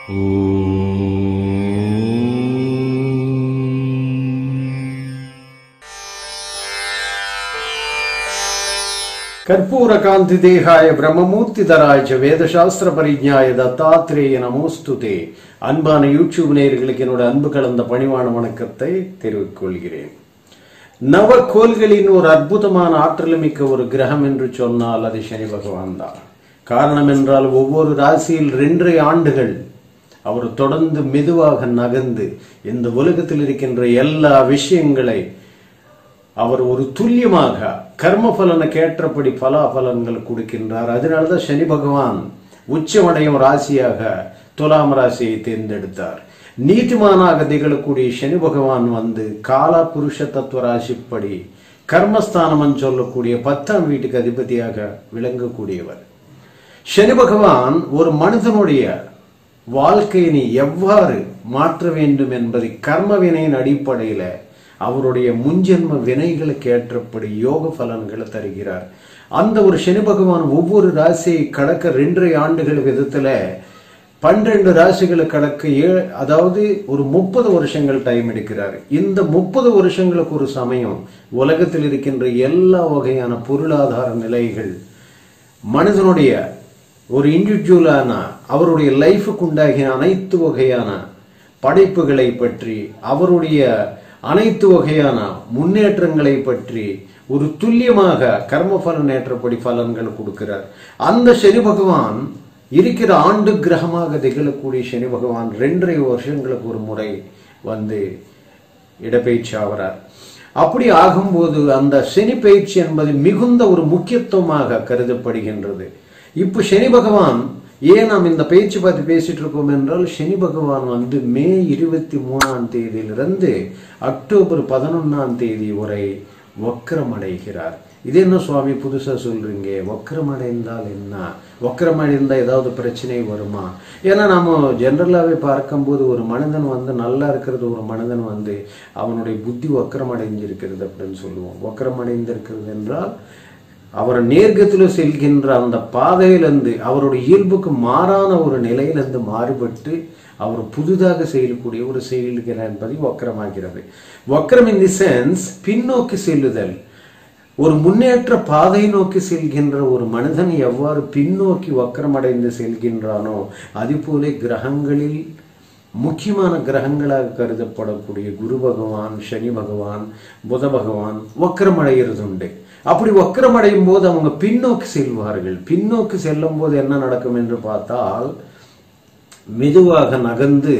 ಕರ್ಪೂರ ಕಾಂತಿ ದೇಹಾಯ ಬ್ರಹ್ಮಮೂರ್ತಿ தராய்ச்ச வேதசாஸ்திர பரிஜாய தத்தாத்திரேய நமோஸ்துதே அன்பான யூடியூப் நேயர்களுக்கு என்னோட அன்பு கலந்த பணிவான வணக்கத்தை தெரிவித்துக் கொள்கிறேன் நவக்கோள்களின் ஒரு அற்புதமான ஆற்றல் மிக்க ஒரு கிரகம் என்று சொன்னால் அது சனி பகவான் தான் காரணம் என்றால் ஒவ்வொரு ராசியில் ரெண்டரை ஆண்டுகள் அவர் தொடர்ந்து மெதுவாக நகர்ந்து இந்த உலகத்தில் இருக்கின்ற எல்லா விஷயங்களை அவர் ஒரு துல்லியமாக கர்ம பலனுக்கு ஏற்றபடி பலாபலன்கள் கொடுக்கின்றார் அதனாலதான் சனி பகவான் உச்சமடையும் ராசியாக துலாம் ராசியை தேர்ந்தெடுத்தார் நீதிமானாக திகழக்கூடிய சனி பகவான் வந்து காலா புருஷ தத்துவ ராசிப்படி கர்மஸ்தானம் சொல்லக்கூடிய பத்தாம் வீட்டுக்கு அதிபதியாக விளங்கக்கூடியவர் சனி பகவான் ஒரு மனிதனுடைய வாழ்க்கையினை எவ்வாறு மாற்ற வேண்டும் என்பதை கர்ம வினையின் அடிப்படையில அவருடைய முன்ஜென்ம வினைகளுக்கு ஏற்றபடி யோக பலன்களை தருகிறார் அந்த ஒரு சனி பகவான் ஒவ்வொரு ராசியை கடக்க ரெண்டரை ஆண்டுகள் விதத்துல பன்னிரண்டு ராசிகளை கடக்க ஏ அதாவது ஒரு முப்பது வருஷங்கள் டைம் எடுக்கிறார் இந்த முப்பது வருஷங்களுக்கு ஒரு சமயம் உலகத்தில் இருக்கின்ற எல்லா வகையான பொருளாதார நிலைகள் மனிதனுடைய ஒரு இண்டிவிஜுவலான அவருடைய லைஃபுக்கு உண்டாகிய அனைத்து வகையான படைப்புகளை பற்றி அவருடைய அனைத்து வகையான முன்னேற்றங்களை பற்றி ஒரு துல்லியமாக கர்ம பலன் ஏற்றப்படி பலன்கள் கொடுக்கிறார் அந்த சனி பகவான் இருக்கிற ஆண்டு கிரகமாக திகழக்கூடிய சனி பகவான் ரெண்டரை வருஷங்களுக்கு ஒரு முறை வந்து இடப்பெயர்ச்சி ஆகிறார் அப்படி ஆகும்போது அந்த சனி பயிற்சி என்பது மிகுந்த ஒரு முக்கியத்துவமாக கருதப்படுகின்றது இப்போ சனி பகவான் ஏன் நாம் இந்த பயிற்சி பற்றி பேசிட்டு இருக்கோம் என்றால் சனி பகவான் வந்து மே இருபத்தி மூணாம் தேதியிலிருந்து அக்டோபர் பதினொன்னாம் தேதி வரை வக்கரம் அடைகிறார் இது என்ன சுவாமி புதுசா சொல்றீங்க வக்கரம் அடைந்தால் என்ன வக்கரம் அடைந்தால் ஏதாவது பிரச்சனை வருமா ஏன்னா நம்ம ஜென்ரலாகவே பார்க்கும்போது ஒரு மனிதன் வந்து நல்லா இருக்கிறது ஒரு மனிதன் வந்து அவனுடைய புத்தி வக்கரம் அடைஞ்சிருக்கிறது அப்படின்னு சொல்லுவோம் வக்கரம் அடைந்திருக்கிறது என்றால் அவர் நேர்கத்தில் செல்கின்ற அந்த பாதையிலிருந்து அவருடைய இயல்புக்கு மாறான ஒரு நிலையிலிருந்து மாறுபட்டு அவர் புதிதாக செய்யக்கூடிய ஒரு செயல்கள் என்பதை வக்கரமாகிறது வக்கரம் இன் தி சென்ஸ் பின்னோக்கி செல்லுதல் ஒரு முன்னேற்ற பாதை நோக்கி செல்கின்ற ஒரு மனிதன் எவ்வாறு பின்னோக்கி வக்கரமடைந்து செல்கின்றானோ அதுபோல கிரகங்களில் முக்கியமான கிரகங்களாக கருதப்படக்கூடிய குரு பகவான் சனி பகவான் புத பகவான் வக்கரமடைகிறது உண்டு அப்படி வக்கரமடையும் போது அவங்க பின்னோக்கி செல்வார்கள் பின்னோக்கி செல்லும் போது என்ன நடக்கும் என்று பார்த்தால் மெதுவாக நகர்ந்து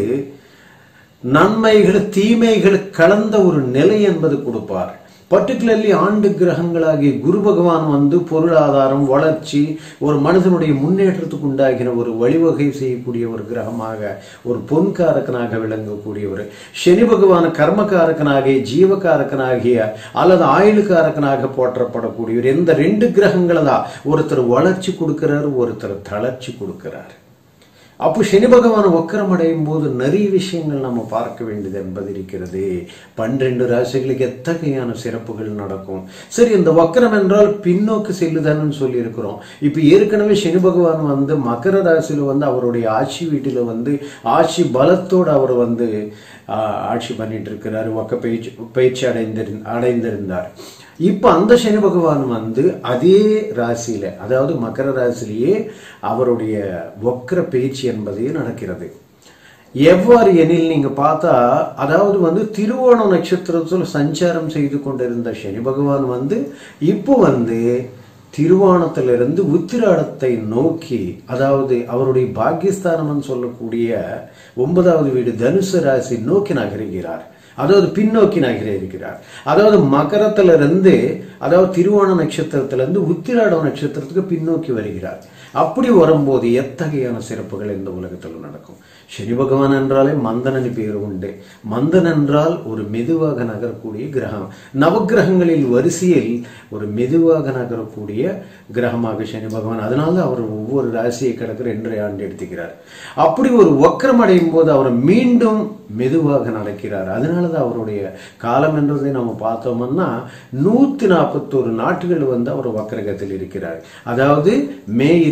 நன்மைகள் தீமைகள் கலந்த ஒரு நிலை என்பது கொடுப்பார் பர்டிகுலர்லி ஆண்டு கிரகங்களாகிய குரு பகவான் வந்து பொருளாதாரம் வளர்ச்சி ஒரு மனிதனுடைய முன்னேற்றத்துக்கு உண்டாகின ஒரு வழிவகை செய்யக்கூடிய ஒரு கிரகமாக ஒரு பொன்காரக்கனாக விளங்கக்கூடியவர் சனி பகவான் கர்மகாரக்கனாகிய ஜீவகாரக்கனாகிய அல்லது ஆயுளுக்காரக்கனாக போற்றப்படக்கூடியவர் இந்த ரெண்டு கிரகங்களை தான் ஒருத்தர் வளர்ச்சி கொடுக்கிறார் ஒருத்தர் தளர்ச்சி கொடுக்கிறார் அப்போ சனி பகவான் வக்கரம் அடையும் போது நிறைய விஷயங்கள் நம்ம பார்க்க வேண்டியது என்பது இருக்கிறது பன்னிரண்டு ராசிகளுக்கு எத்தகையான சிறப்புகள் நடக்கும் சரி இந்த வக்கரம் என்றால் பின்னோக்கு செல்லுதான்னு சொல்லி இருக்கிறோம் இப்போ ஏற்கனவே சனி பகவான் வந்து மகர ராசியில வந்து அவருடைய ஆட்சி வீட்டில் வந்து ஆட்சி பலத்தோடு அவர் வந்து ஆட்சி பண்ணிட்டு இருக்கிறார் வக்க பயிற்சி பயிற்சி அடைந்திரு அடைந்திருந்தார் இப்ப அந்த சனி பகவான் வந்து அதே ராசியில அதாவது மகர ராசிலேயே அவருடைய வக்கர பேச்சு என்பதே நடக்கிறது எவ்வாறு எனில் நீங்க பார்த்தா அதாவது வந்து திருவோண நட்சத்திரத்தில் சஞ்சாரம் செய்து கொண்டிருந்த சனி பகவான் வந்து இப்போ வந்து திருவானத்திலிருந்து உத்திராடத்தை நோக்கி அதாவது அவருடைய பாகிஸ்தானம் சொல்லக்கூடிய ஒன்பதாவது வீடு தனுசு ராசி நோக்கி நகருகிறார் அதாவது பின்னோக்கி நகர இருக்கிறார் அதாவது மகரத்திலிருந்து அதாவது திருவோண நட்சத்திரத்திலிருந்து உத்திராட நட்சத்திரத்துக்கு பின்னோக்கி வருகிறார் அப்படி வரும்போது எத்தகையான சிறப்புகள் இந்த உலகத்தில் நடக்கும் சனி பகவான் என்றாலே மந்தனனி பேர் உண்டு மந்தன் என்றால் ஒரு மெதுவாக நகரக்கூடிய கிரகம் நவகிரகங்களில் வரிசையில் ஒரு மெதுவாக நகரக்கூடிய கிரகமாக சனி பகவான் அதனால அவர் ஒவ்வொரு ராசியை கிடக்கிற ரெண்டரை ஆண்டு எடுத்துக்கிறார் அப்படி ஒரு வக்கரம் அடையும் போது அவர் மீண்டும் மெதுவாக நடக்கிறார் அதனாலதான் அவருடைய காலம் என்றதை நம்ம பார்த்தோம்னா நூத்தி நாற்பத்தோரு நாட்டுகள் வந்து அவர் வக்கரகத்தில் இருக்கிறார் அதாவது மே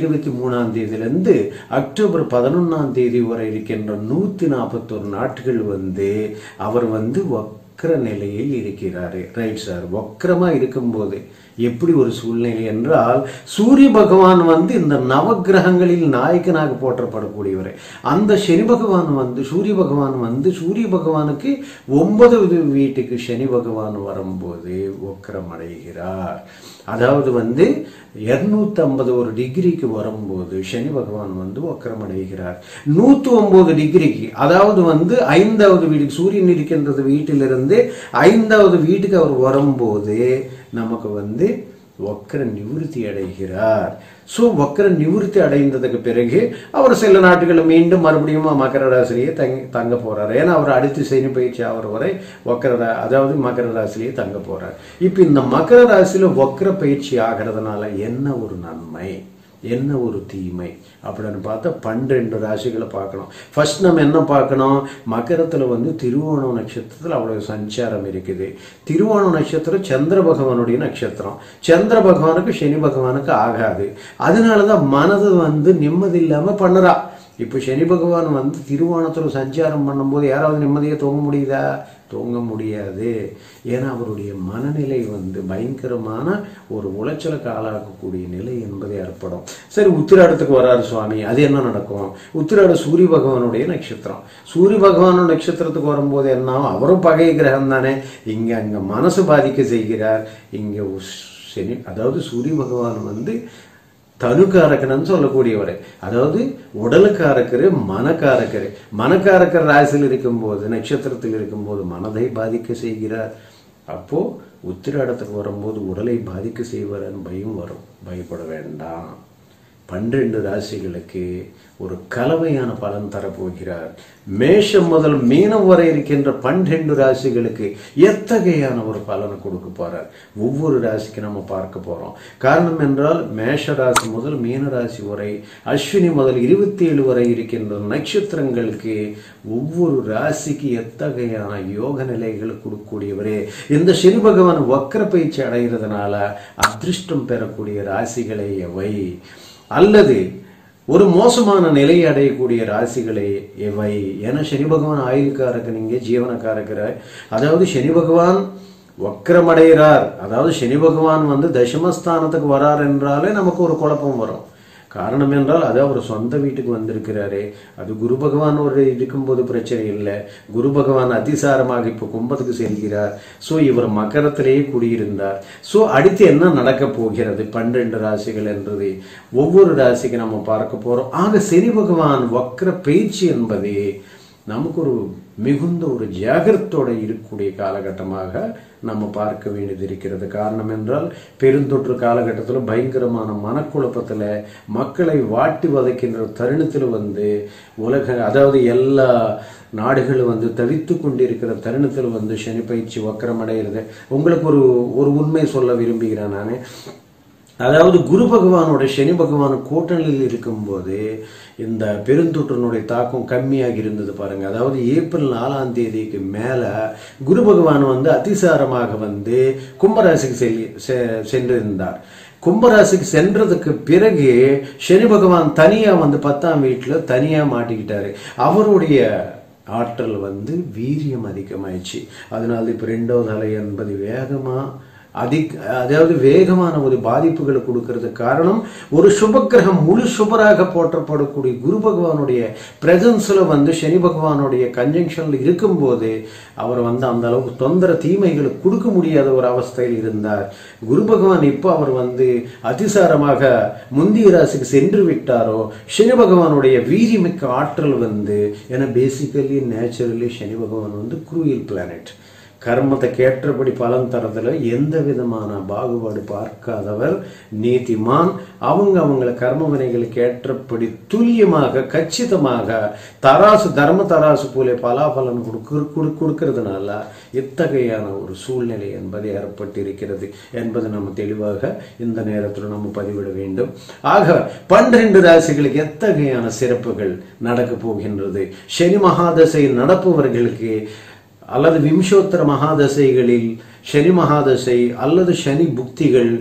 இருபத்தி மூணாம் தேதியிலிருந்து அக்டோபர் பதினொன்னாம் தேதி வரை இருக்கின்ற நூத்தி நாற்பத்தோரு நாட்கள் வந்து அவர் வந்து வக்ர நிலையில் இருக்கிறாரு ரைட் சார் வக்ரமா இருக்கும்போது எப்படி ஒரு சூழ்நிலை என்றால் சூரிய பகவான் வந்து இந்த நவக்கிரகங்களில் நாயக்கனாக போற்றப்படக்கூடியவர் அந்த சனி பகவான் வந்து சூரிய பகவான் வந்து சூரிய பகவானுக்கு ஒன்பதாவது வீட்டுக்கு சனி பகவான் வரும்போது வக்ரம் அடைகிறார் அதாவது வந்து இருநூத்தி ஐம்பது ஒரு டிகிரிக்கு வரும்போது சனி பகவான் வந்து வக்ரம் அடைகிறார் நூத்தி ஒன்பது டிகிரிக்கு அதாவது வந்து ஐந்தாவது வீட்டுக்கு சூரியன் இருக்கின்றது வீட்டிலிருந்து ஐந்தாவது வீட்டுக்கு அவர் வரும்போது நமக்கு வந்து வக்கர நிவிருத்தி அடைகிறார் ஸோ வக்கர நிவிருத்தி அடைந்ததுக்கு பிறகு அவர் சில நாட்டுகளில் மீண்டும் மறுபடியும் மகர ராசிலேயே தங்க தங்க போறார் ஏன்னா அவர் அடுத்து சனி பயிற்சி ஆகிற வரை வக்கர ரா- அதாவது மகர ராசிலேயே தங்க போறார் இப்போ இந்த மகர ராசியில வக்கர பயிற்சி ஆகிறதுனால என்ன ஒரு நன்மை என்ன ஒரு தீமை அப்படின்னு பார்த்தா பன்னிரெண்டு ராசிகளை பார்க்கணும் ஃபர்ஸ்ட் நம்ம என்ன பார்க்கணும் மகரத்துல வந்து திருவோணம் நட்சத்திரத்தில் அவ்வளவு சஞ்சாரம் இருக்குது திருவோணம் நட்சத்திரம் சந்திர பகவானுடைய நட்சத்திரம் சந்திர பகவானுக்கு சனி பகவானுக்கு ஆகாது அதனாலதான் மனது வந்து நிம்மதி இல்லாம பண்ணுறா இப்போ சனி பகவான் வந்து திருவோணத்துல சஞ்சாரம் பண்ணும்போது யாராவது நிம்மதியா தூங்க முடியுதா தூங்க முடியாது ஏன்னா அவருடைய மனநிலை வந்து பயங்கரமான ஒரு உளைச்சலுக்கு ஆளாகக்கூடிய நிலை என்பது ஏற்படும் சரி உத்திராடத்துக்கு வராரு சுவாமி அது என்ன நடக்கும் உத்திராட சூரிய பகவானுடைய நட்சத்திரம் சூரிய பகவானோட நட்சத்திரத்துக்கு வரும்போது என்ன ஆகும்? அவரும் பகை கிரகம் தானே இங்க அங்க மனசு பாதிக்க செய்கிறார் இங்க உஸ்- சனி அதாவது சூரிய பகவான் வந்து தனுக்காரகன்னு சொல்லக்கூடியவர் அதாவது உடலுக்காரக்கரு மனக்காரக்கரு மனக்காரக்கர் ராசியில் இருக்கும்போது நட்சத்திரத்தில் இருக்கும்போது மனதை பாதிக்க செய்கிறார் அப்போ உத்திராடத்துக்கு வரும்போது உடலை பாதிக்க செய்வார்னு பயம் வரும் பயப்பட வேண்டாம் பன்னிரண்டு ராசிகளுக்கு ஒரு கலவையான பலன் தரப்போகிறார் மேஷம் முதல் மீனம் வரை இருக்கின்ற பன்னிரண்டு ராசிகளுக்கு எத்தகையான ஒரு பலனை கொடுக்க போறார் ஒவ்வொரு ராசிக்கு நம்ம பார்க்க போறோம் காரணம் என்றால் மேஷ ராசி முதல் மீன ராசி வரை அஸ்வினி முதல் இருபத்தி ஏழு வரை இருக்கின்ற நட்சத்திரங்களுக்கு ஒவ்வொரு ராசிக்கு எத்தகையான யோக நிலைகளை கொடுக்கக்கூடியவரே இந்த சனி பகவான் வக்கர பயிற்சி அடைகிறதுனால அதிர்ஷ்டம் பெறக்கூடிய ராசிகளை எவை அல்லது ஒரு மோசமான நிலையை அடையக்கூடிய ராசிகளை எவை ஏன்னா சனி பகவான் ஆயுள்காரகன் இங்கே ஜீவனக்காரகர் அதாவது சனி பகவான் வக்கரமடைகிறார் அதாவது சனி பகவான் வந்து தசமஸ்தானத்துக்கு வரார் என்றாலே நமக்கு ஒரு குழப்பம் வரும் காரணம் என்றால் அது அவர் சொந்த வீட்டுக்கு வந்திருக்கிறாரே அது குரு பகவான் ஒரு இருக்கும்போது பிரச்சனை இல்லை குரு பகவான் அதிசாரமாக இப்போ கும்பத்துக்கு செல்கிறார் ஸோ இவர் மகரத்திலேயே குடியிருந்தார் ஸோ அடுத்து என்ன நடக்க போகிறது பன்னிரண்டு ராசிகள் என்றது ஒவ்வொரு ராசிக்கு நம்ம பார்க்க போறோம் ஆக சனி பகவான் வக்ர பயிற்சி என்பது நமக்கு ஒரு மிகுந்த ஒரு ஜாகிரத்தோட இருக்கக்கூடிய காலகட்டமாக நம்ம பார்க்க வேண்டியது இருக்கிறது காரணம் என்றால் பெருந்தொற்று காலகட்டத்தில் பயங்கரமான மனக்குழப்பத்தில் மக்களை வாட்டி வதைக்கின்ற தருணத்தில் வந்து உலக அதாவது எல்லா நாடுகளும் வந்து தவித்து கொண்டிருக்கிற தருணத்தில் வந்து சனி பயிற்சி வக்கரம் அடைகிறது உங்களுக்கு ஒரு ஒரு உண்மை சொல்ல விரும்புகிறேன் நான் அதாவது குரு பகவானோட சனி பகவான் கூட்டணியில் இருக்கும்போது இந்த பெருந்தொற்றினுடைய தாக்கம் கம்மியாக இருந்தது பாருங்க அதாவது ஏப்ரல் நாலாம் தேதிக்கு மேல குரு பகவான் வந்து அதிசாரமாக வந்து கும்பராசிக்கு செல்லி செ- சென்றிருந்தார் கும்பராசிக்கு சென்றதுக்கு பிறகு சனி பகவான் தனியா வந்து பத்தாம் வீட்டுல தனியா மாட்டிக்கிட்டாரு அவருடைய ஆற்றல் வந்து வீரியம் அதிகமாயிடுச்சு அதனால இப்ப ரெண்டாவது அலை என்பது வேகமா அதிக அதாவது வேகமான ஒரு பாதிப்புகளை கொடுக்கறதுக்கு காரணம் ஒரு சுபக்கிரகம் முழு சுபராக போற்றப்படக்கூடிய குரு பகவானுடைய பிரசன்ஸ்ல வந்து சனி பகவானுடைய கன்ஜங்ஷன்ல இருக்கும்போது அவர் வந்து அந்த அளவுக்கு தொந்தர தீமைகளை கொடுக்க முடியாத ஒரு அவஸ்தையில் இருந்தார் குரு பகவான் இப்போ அவர் வந்து அதிசாரமாக முந்திய ராசிக்கு சென்று விட்டாரோ சனி பகவானுடைய வீரியமிக்க ஆற்றல் வந்து ஏன்னா பேசிக்கலி நேச்சுரலி சனி பகவான் வந்து குரூயல் பிளானட் கர்மத்தை கேட்டபடி பலன் தரதுல எந்த விதமான பாகுபாடு பார்க்காதவர் நீதிமான் அவங்க அவங்கள கர்ம வினைகளுக்கு ஏற்றபடி துல்லியமாக கச்சிதமாக தராசு தர்ம தராசு போல பலாபலன் கொடுக்க கொடு- கொடுக்கறதுனால இத்தகையான ஒரு சூழ்நிலை என்பது ஏற்பட்டிருக்கிறது என்பது நம்ம தெளிவாக இந்த நேரத்தில் நம்ம பதிவிட வேண்டும் ஆக பன்னிரண்டு ராசிகளுக்கு எத்தகையான சிறப்புகள் நடக்க போகின்றது சனி மகாதசை நடப்பவர்களுக்கு அல்லது விம்சோத்தர மகாதசைகளில் சனி மகாதசை அல்லது சனி புக்திகள்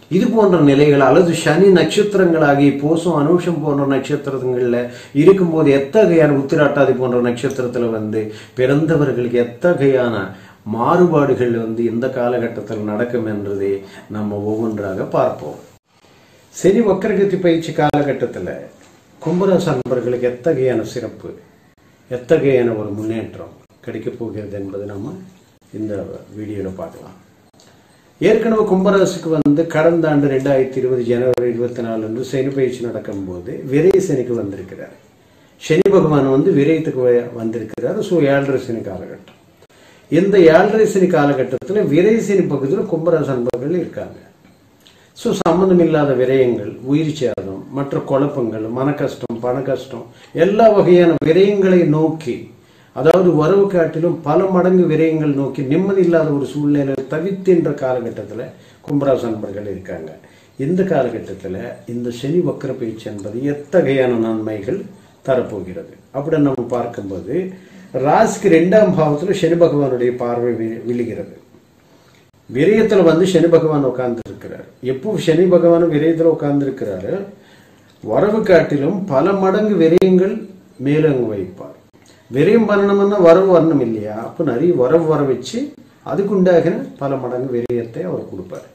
இது போன்ற நிலைகள் அல்லது சனி நட்சத்திரங்களாகி போசம் அனுஷம் போன்ற நட்சத்திரங்கள்ல இருக்கும்போது எத்தகையான உத்திராட்டாதி போன்ற நட்சத்திரத்துல வந்து பிறந்தவர்களுக்கு எத்தகையான மாறுபாடுகள் வந்து இந்த காலகட்டத்தில் நடக்கும் என்றதை நம்ம ஒவ்வொன்றாக பார்ப்போம் சனி வக்கரகத்தி பயிற்சி காலகட்டத்தில் கும்பராச அன்பர்களுக்கு எத்தகையான சிறப்பு எத்தகையான ஒரு முன்னேற்றம் கிடைக்கப் போகிறது என்பதை நம்ம இந்த வீடியோவில் பார்க்கலாம் ஏற்கனவே கும்பராசிக்கு வந்து கடந்த ஆண்டு ரெண்டாயிரத்தி இருபது ஜனவரி இருபத்தி நாலு அன்று சனி பயிற்சி நடக்கும்போது விரை சனிக்கு வந்திருக்கிறார் சனி பகவான் வந்து விரயத்துக்கு வ- வந்திருக்கிறார் ஸோ ஏழரை சனி காலகட்டம் இந்த ஏழரை சனி காலகட்டத்தில் விரை சனி பகுதியில் கும்பராசி அன்பர்கள் இருக்காங்க ஸோ சம்பந்தம் இல்லாத விரயங்கள் உயிர் சேதம் மற்ற குழப்பங்கள் மன கஷ்டம் பண கஷ்டம் எல்லா வகையான விரயங்களை நோக்கி அதாவது வரவு காட்டிலும் பல மடங்கு விரயங்கள் நோக்கி நிம்மதி இல்லாத ஒரு சூழ்நிலையில் தவித்தின்ற காலகட்டத்தில் கும்பராசி நண்பர்கள் இருக்காங்க இந்த காலகட்டத்தில் இந்த சனி வக்கர பயிற்சி என்பது எத்தகையான நன்மைகள் தரப்போகிறது அப்படி நம்ம பார்க்கும்போது ராசிக்கு ரெண்டாம் பாவத்தில் சனி பகவானுடைய பார்வை வி- விழுகிறது விரயத்துல வந்து சனி பகவான் உட்கார்ந்து இருக்கிறார் எப்போ சனி பகவான் விரயத்துல உட்கார்ந்து இருக்கிறாரு வரவு காட்டிலும் பல மடங்கு விரயங்கள் மேலங்கு வைப்பார் விரயம் பண்ணணும்னா வரவு வரணும் இல்லையா அப்போ நிறைய வரவு வர வச்சு அதுக்குண்டாகின பல மடங்கு விரயத்தை அவர் கொடுப்பார்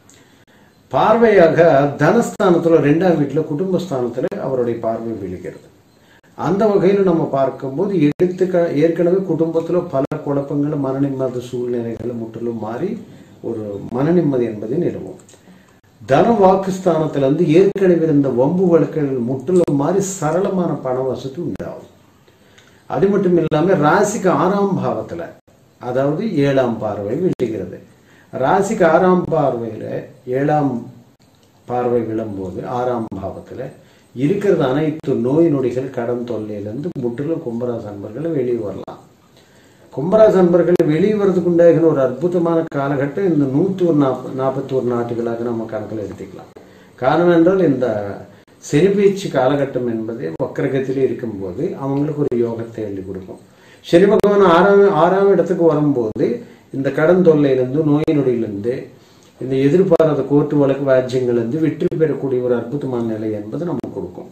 பார்வையாக தனஸ்தானத்துல ரெண்டாம் வீட்டுல குடும்பஸ்தானத்துல அவருடைய பார்வை விழுகிறது அந்த வகையில் நம்ம பார்க்கும்போது எடுத்துக்க ஏற்கனவே குடும்பத்துல பல குழப்பங்கள் மன நிம்மதி சூழ்நிலைகள் முற்றிலும் மாறி ஒரு மன நிம்மதி என்பதை நிலவும் தன வாக்குஸ்தானத்துல இருந்து ஏற்கனவே இருந்த வம்பு வழக்குகள் முற்றிலும் மாறி சரளமான பண வசதி உண்டாகும் அது மட்டும் இல்லாம ராசிக்கு ஆறாம் பாவத்துல அதாவது ஏழாம் பார்வை விழுகிறது ராசிக்கு ஆறாம் பார்வையில ஏழாம் பார்வை விழும்போது ஆறாம் பாவத்துல இருக்கிறது அனைத்து நோய் நொடிகள் கடன் தொல்லையிலிருந்து முற்றிலும் கும்பராசி அன்பர்கள் வெளியே வரலாம் கும்பராசி அன்பர்கள் வெளியே வர்றதுக்கு உண்டாகின ஒரு அற்புதமான காலகட்டம் இந்த நூத்தி ஒரு நாற்ப நாற்பத்தி ஒரு நாட்டுகளாக நம்ம கணக்கில் எடுத்துக்கலாம் காரணம் என்றால் இந்த செனிபயிற்சி காலகட்டம் என்பது வக்கரகத்திலே இருக்கும்போது அவங்களுக்கு ஒரு யோகத்தை எழுதி கொடுக்கும் சனி பகவான் ஆறாம் ஆறாம் இடத்துக்கு வரும்போது இந்த கடன் தொல்லையிலிருந்து நோய் நொடியிலிருந்து இந்த எதிர்பாராத கோர்ட்டு வழக்கு வாஜ்யங்கள் இருந்து வெற்றி பெறக்கூடிய ஒரு அற்புதமான நிலை என்பது நமக்கு கொடுக்கும்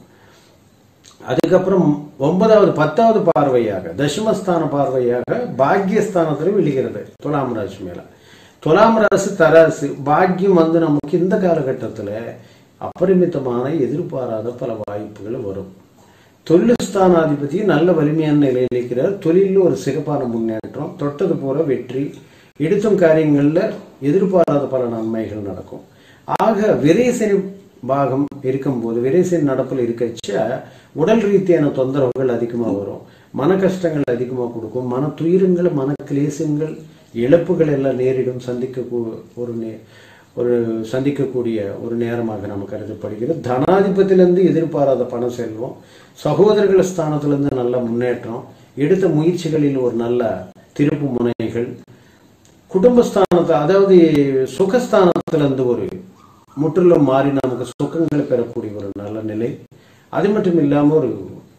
அதுக்கப்புறம் ஒன்பதாவது பத்தாவது பார்வையாக தசமஸ்தான பார்வையாக பாக்யஸ்தானத்தில் விழுகிறது துலாம் ராசி மேல துலாம் ராசி தராசு பாக்கியம் வந்து நமக்கு இந்த காலகட்டத்தில் அபரிமிதமான எதிர்பாராத பல வாய்ப்புகள் வரும் தொழில் ஸ்தானாதிபதி நல்ல வலிமையான நிலையில் இருக்கிறார் தொழிலில் ஒரு சிறப்பான முன்னேற்றம் தொட்டது போல வெற்றி எடுத்தும் காரியங்கள்ல எதிர்பாராத பல நன்மைகள் நடக்கும் ஆக விரேசனி பாகம் இருக்கும்போது விரேசனி நடப்பில் இருக்கச்ச உடல் ரீதியான தொந்தரவுகள் அதிகமாக வரும் மன கஷ்டங்கள் அதிகமாக கொடுக்கும் மன துயரங்கள் மன கிளேசங்கள் இழப்புகள் எல்லாம் நேரிடும் சந்திக்க கூ- ஒரு நே- ஒரு சந்திக்கக்கூடிய ஒரு நேரமாக நம்ம கருதப்படுகிறது தனாதிபத்திலிருந்து எதிர்பாராத பணம் செல்வம் சகோதரர்கள் ஸ்தானத்திலிருந்து நல்ல முன்னேற்றம் எடுத்த முயற்சிகளில் ஒரு நல்ல திருப்பு முனைகள் குடும்பஸ்தானத்தை அதாவது சுகஸ்தானத்திலிருந்து ஒரு முற்றிலும் மாறி நமக்கு சுகங்களை பெறக்கூடிய ஒரு நல்ல நிலை அது மட்டும் இல்லாம ஒரு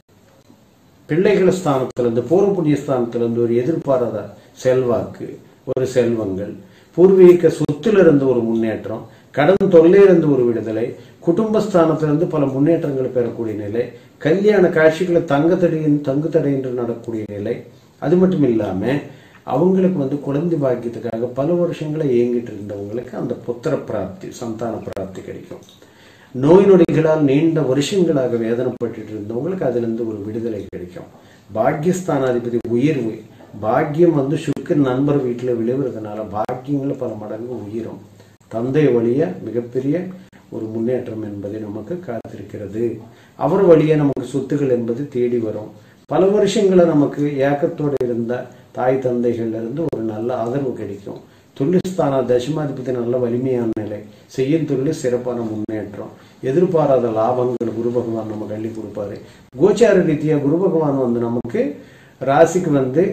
பிள்ளைகள் ஸ்தானத்திலிருந்து பூர்வ புண்ணிய ஸ்தானத்திலிருந்து ஒரு எதிர்பாராத செல்வாக்கு ஒரு செல்வங்கள் பூர்வீக சொத்திலிருந்து ஒரு முன்னேற்றம் கடன் தொல்லையிலிருந்து ஒரு விடுதலை குடும்பஸ்தானத்திலிருந்து பல முன்னேற்றங்களை பெறக்கூடிய நிலை கல்யாண காட்சிகளை தங்க தடையின் தங்கு தடையின்றி நடக்கக்கூடிய நிலை அது மட்டும் இல்லாம அவங்களுக்கு வந்து குழந்தை பாக்கியத்துக்காக பல வருஷங்களை ஏங்கிட்டு இருந்தவங்களுக்கு அந்த புத்திர பிராப்தி சந்தான பிராப்தி கிடைக்கும் நோய் நொடிகளால் நீண்ட வருஷங்களாக வேதனைப்பட்டு இருந்தவங்களுக்கு அதுல இருந்து ஒரு விடுதலை கிடைக்கும் பாக்கியஸ்தானாதிபதி உயர்வு பாக்கியம் வந்து சுக்கர் நண்பர் வீட்டில் விழுவுறதுனால பாக்கியங்கள் பல மடங்கு உயிரும் தந்தை வழிய மிகப்பெரிய ஒரு முன்னேற்றம் என்பது நமக்கு காத்திருக்கிறது அவர் வழியே நமக்கு சொத்துகள் என்பது தேடி வரும் பல வருஷங்களை நமக்கு ஏக்கத்தோடு இருந்த தாய் தந்தைகள்ல இருந்து ஒரு நல்ல ஆதரவு கிடைக்கும் தொழில்ஸ்தான தசமாதிபதி நல்ல வலிமையான நிலை செய்யும் தொழில் சிறப்பான முன்னேற்றம் எதிர்பாராத லாபங்கள் குரு பகவான் நமக்கு அள்ளி கொடுப்பாரு கோச்சார ரீதியா குரு பகவான் வந்து நமக்கு ராசிக்கு வந்து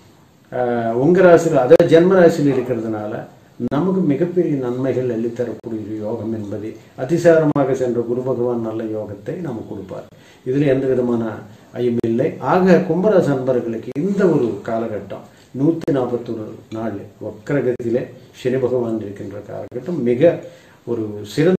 ஆஹ், உங்க ராசியில் அதாவது ஜென்ம ராசியில் இருக்கிறதுனால நமக்கு மிகப்பெரிய நன்மைகள் அள்ளித்தரக்கூடிய ஒரு யோகம் என்பதை அதிசாரமாக சென்ற குரு பகவான் நல்ல யோகத்தை நமக்கு கொடுப்பார் இதுல எந்த விதமான ஐயமில்லை ஆக கும்பராசி அன்பர்களுக்கு இந்த ஒரு காலகட்டம் நூத்தி நாற்பத்தொரு நாள் வக்கரகத்திலே சனி பகவான் இருக்கின்ற காலகட்டம் மிக ஒரு சிறந்த